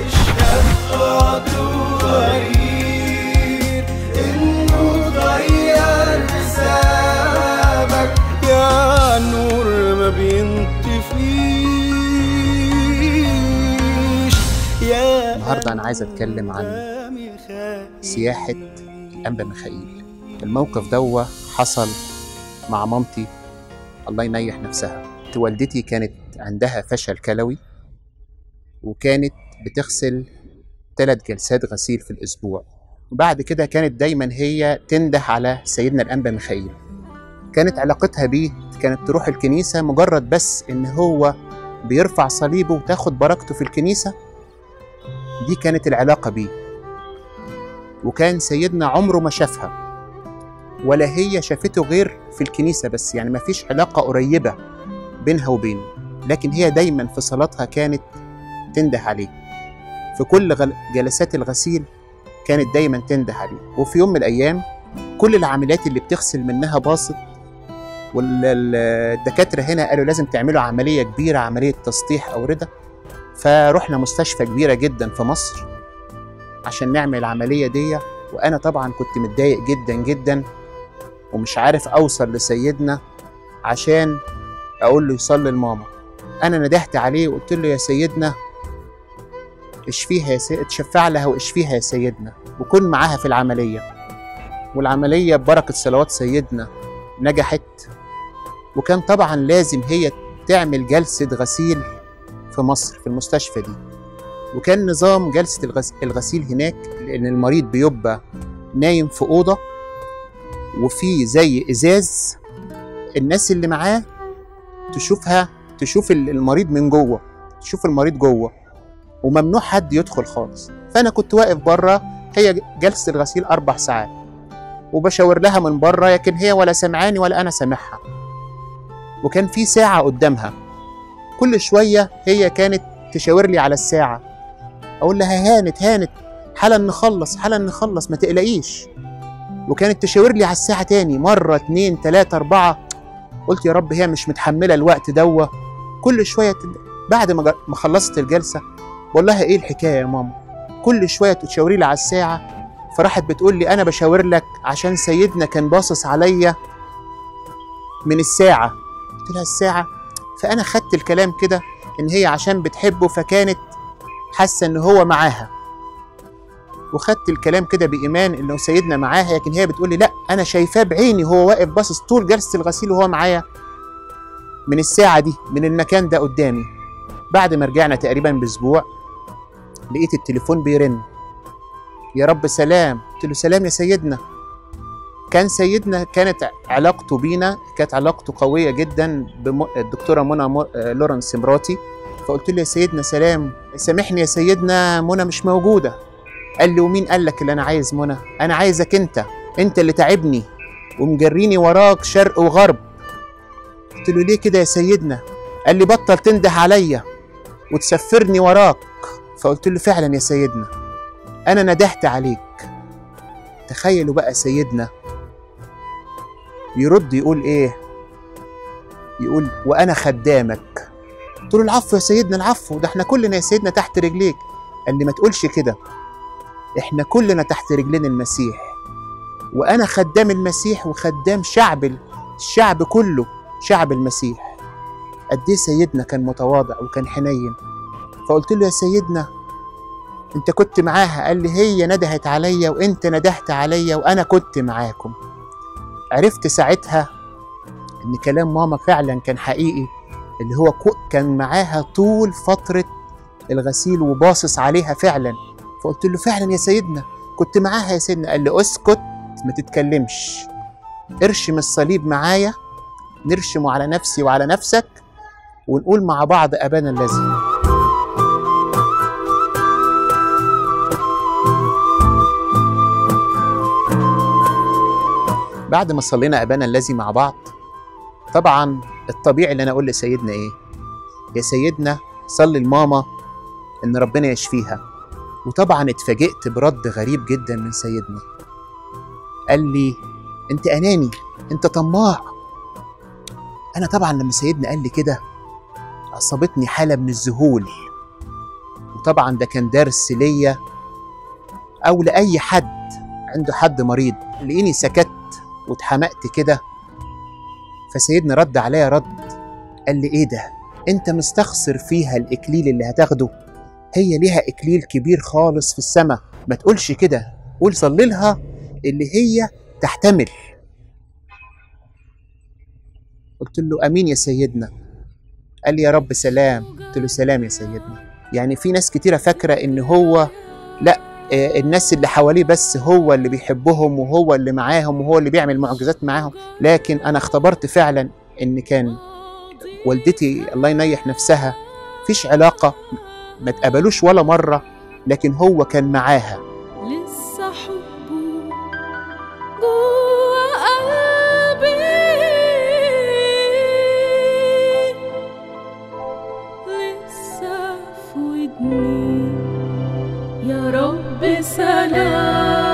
يشهد خطوة غريب إنه غير حسابك يا نور ما بينطفيش يا النهارده انا عايز اتكلم عن سياحه الانبا ميخائيل الموقف دوا حصل مع مامتي الله ينيح نفسها والدتي كانت عندها فشل كلوي وكانت بتغسل ثلاث جلسات غسيل في الاسبوع وبعد كده كانت دايما هي تنده على سيدنا الانبا ميخائيل كانت علاقتها بيه كانت تروح الكنيسه مجرد بس ان هو بيرفع صليبه وتاخد بركته في الكنيسه دي كانت العلاقه بيه وكان سيدنا عمره ما شافها ولا هي شافته غير في الكنيسه بس يعني ما فيش علاقه قريبه بينها وبينه لكن هي دايما في صلاتها كانت تنده عليه في كل غل- جلسات الغسيل كانت دايما تنده عليه وفي يوم من الايام كل العاملات اللي بتغسل منها باصت والدكاتره هنا قالوا لازم تعملوا عمليه كبيره عمليه تسطيح اورده فرحنا مستشفى كبيره جدا في مصر عشان نعمل العمليه دي وانا طبعا كنت متضايق جدا جدا ومش عارف اوصل لسيدنا عشان اقول له يصلي لماما انا ندهت عليه وقلت له يا سيدنا اشفيها يا سيدنا اتشفع لها واشفيها يا سيدنا وكن معاها في العمليه والعمليه ببركه صلوات سيدنا نجحت وكان طبعا لازم هي تعمل جلسه غسيل في مصر في المستشفى دي وكان نظام جلسة الغس- الغسيل هناك لأن المريض بيبقى نايم في أوضة وفي زي إزاز الناس اللي معاه تشوفها تشوف ال- المريض من جوه تشوف المريض جوه وممنوع حد يدخل خالص فأنا كنت واقف بره هي جلسة الغسيل أربع ساعات وبشاور لها من بره لكن هي ولا سمعاني ولا أنا سامعها وكان في ساعة قدامها كل شوية هي كانت تشاور لي على الساعة أقول لها هانت هانت حالا نخلص حالا نخلص ما تقلقيش وكانت تشاور لي على الساعة تاني مرة اتنين تلاتة أربعة قلت يا رب هي مش متحملة الوقت دوا كل شوية تد... بعد ما جر- ما خلصت الجلسة بقول لها إيه الحكاية يا ماما كل شوية تشاوري لي على الساعة فراحت بتقول لي أنا بشاور لك عشان سيدنا كان باصص عليا من الساعة قلت لها الساعة فأنا خدت الكلام كده إن هي عشان بتحبه فكانت حاسة إن هو معاها وخدت الكلام كده بإيمان إنه سيدنا معاها لكن هي بتقول لي لا أنا شايفاه بعيني هو واقف باصص طول جلسة الغسيل وهو معايا من الساعة دي من المكان ده قدامي بعد ما رجعنا تقريبا بأسبوع لقيت التليفون بيرن يا رب سلام قلت له سلام يا سيدنا كان سيدنا كانت علاقته بينا كانت علاقته قوية جدا بالدكتورة منى مو- آه، لورنس مراتي فقلت له يا سيدنا سلام سامحني يا سيدنا منى مش موجودة قال لي ومين قال لك اللي أنا عايز منى أنا عايزك أنت أنت اللي تعبني ومجريني وراك شرق وغرب قلت له ليه كده يا سيدنا قال لي بطل تنده عليا وتسفرني وراك فقلت له فعلا يا سيدنا أنا ندهت عليك تخيلوا بقى سيدنا يرد يقول ايه يقول وانا خدامك قلت له العفو يا سيدنا العفو ده احنا كلنا يا سيدنا تحت رجليك قال لي ما تقولش كده احنا كلنا تحت رجلين المسيح وانا خدام المسيح وخدام شعب ال- الشعب كله شعب المسيح قد ايه سيدنا كان متواضع وكان حنين فقلت له يا سيدنا انت كنت معاها قال لي هي ندهت عليا وانت ندهت عليا وانا كنت معاكم عرفت ساعتها ان كلام ماما فعلا كان حقيقي اللي هو كو- كان معاها طول فترة الغسيل وباصص عليها فعلا فقلت له فعلا يا سيدنا كنت معاها يا سيدنا قال لي اسكت ما تتكلمش ارشم الصليب معايا نرشمه على نفسي وعلى نفسك ونقول مع بعض ابانا الذي بعد ما صلينا ابانا الذي مع بعض طبعا الطبيعي اللي انا اقول لسيدنا ايه يا سيدنا صلي لماما ان ربنا يشفيها وطبعا اتفاجئت برد غريب جدا من سيدنا قال لي انت اناني انت طماع انا طبعا لما سيدنا قال لي كده اصابتني حاله من الذهول وطبعا ده كان درس ليا او لاي حد عنده حد مريض لقيني سكت واتحمقت كده فسيدنا رد عليا رد قال لي ايه ده انت مستخسر فيها الاكليل اللي هتاخده هي ليها اكليل كبير خالص في السماء ما تقولش كده قول صلي لها اللي هي تحتمل قلت له امين يا سيدنا قال لي يا رب سلام قلت له سلام يا سيدنا يعني في ناس كتيره فاكره ان هو لا آه، الناس اللي حواليه بس هو اللي بيحبهم وهو اللي معاهم وهو اللي بيعمل معجزات معاهم لكن انا اختبرت فعلا ان كان والدتي الله ينيح نفسها فيش علاقه ما تقابلوش ولا مره لكن هو كان معاها لسه حبه جوا قلبي لسه في ودني يا رب سلام